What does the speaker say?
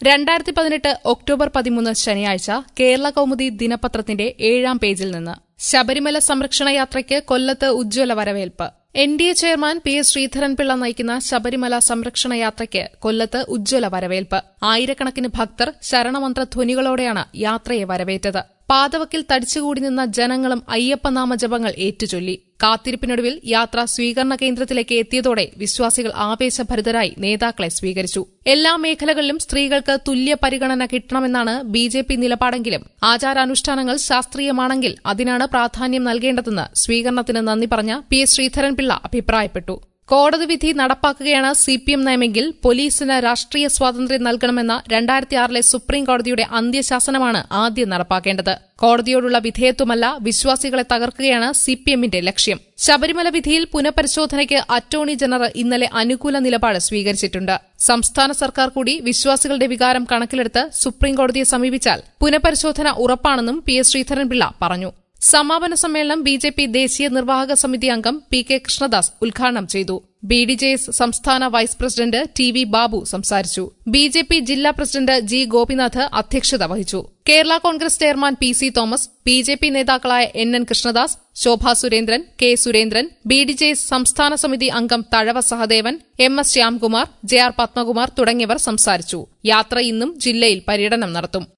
രണ്ടായിരത്തി പതിനെട്ട് ഒക്ടോബർ പതിമൂന്ന് ശനിയാഴ്ച കേരള കൌമുദി ദിനപത്രത്തിന്റെ ഏഴാം പേജിൽ നിന്ന് ശബരിമല സംരക്ഷണ യാത്രയ്ക്ക് കൊല്ലത്ത് ഉജ്ജ്വല വരവേൽപ്പ് N D A chairman P S Sreedharan Pillai നയിക്കുന്ന ശബരിമല സംരക്ഷണ യാത്രയ്ക്ക് കൊല്ലത്ത് ഉജ്ജ്വല വരവേൽപ്പ് ആയിരക്കണക്കിന് ഭക്തർ ശരണമന്ത്രധ്വനികളോടെയാണ് യാത്രയെ വരവേറ്റത് പാതവക്കിൽ തടിച്ചുകൂടി നിന്ന ജനങ്ങളും അയ്യപ്പനാമ ജപങ്ങൾ ഏറ്റുചൊല്ലി കാത്തിരിപ്പിനൊടുവിൽ യാത്ര സ്വീകരണ കേന്ദ്രത്തിലേക്ക് എത്തിയതോടെ വിശ്വാസികൾ ആവേശഭരിതരായി നേതാക്കളെ സ്വീകരിച്ചു എല്ലാ മേഖലകളിലും സ്ത്രീകൾക്ക് തുല്യ പരിഗണന കിട്ടണമെന്നാണ് ബി ജെ പി നിലപാടെങ്കിലും ആചാരാനുഷ്ഠാനങ്ങൾ ശാസ്ത്രീയമാണെങ്കിൽ അതിനാണ് പ്രാധാന്യം നൽകേണ്ടതെന്ന് സ്വീകരണത്തിന് നന്ദി പറഞ്ഞ പി എസ് ശ്രീധരൻപിള്ള അഭിപ്രായപ്പെട്ടു കോടതി വിധി നടപ്പാക്കുകയാണ് സി പി എം നയമെങ്കിൽ പോലീസിന് രാഷ്ട്രീയ സ്വാതന്ത്ര്യം നൽകണമെന്ന രണ്ടായിരത്തി ആറിലെ സുപ്രീം കോടതിയുടെ അന്ത്യശാസനമാണ് ആദ്യം നടപ്പാക്കേണ്ടത് കോടതിയോടുള്ള വിധേയത്വമല്ല വിശ്വാസികളെ തകർക്കുകയാണ് സി പി എമ്മിന്റെ ലക്ഷ്യം ശബരിമല വിധിയിൽ പുനഃപരിശോധനയ്ക്ക് അറ്റോർണി ജനറൽ ഇന്നലെ അനുകൂല നിലപാട് സ്വീകരിച്ചിട്ടുണ്ട് സംസ്ഥാന സർക്കാർ കൂടി വിശ്വാസികളുടെ വികാരം കണക്കിലെടുത്ത് സുപ്രീം കോടതിയെ സമീപിച്ചാൽ പുനഃപരിശോധന ഉറപ്പാണെന്നും പി എസ് ശ്രീധരൻപിള്ള പറഞ്ഞു സമാപന സമ്മേളനം ബി ജെ പി ദേശീയ നിർവാഹക സമിതി അംഗം പി കെ കൃഷ്ണദാസ് ഉദ്ഘാടനം ചെയ്തു ബി ഡി ജെ എസ് സംസ്ഥാന vice president T V Babu സംസാരിച്ചു ബി ജെ പി ജില്ലാ പ്രസിഡന്റ് ജി ഗോപിനാഥ് അധ്യക്ഷത വഹിച്ചു Kerala Congress chairman P C Thomas B J P നേതാക്കളായ N N Krishnadas Sobha Surendran K Surendran B D J S സംസ്ഥാന സമിതി അംഗം Thazhava Sahadevan M S Shyamkumar J R Padmakumar തുടങ്ങിയവർ സംസാരിച്ചു യാത്ര ഇന്നും ജില്ലയിൽ പര്യടനം നടത്തും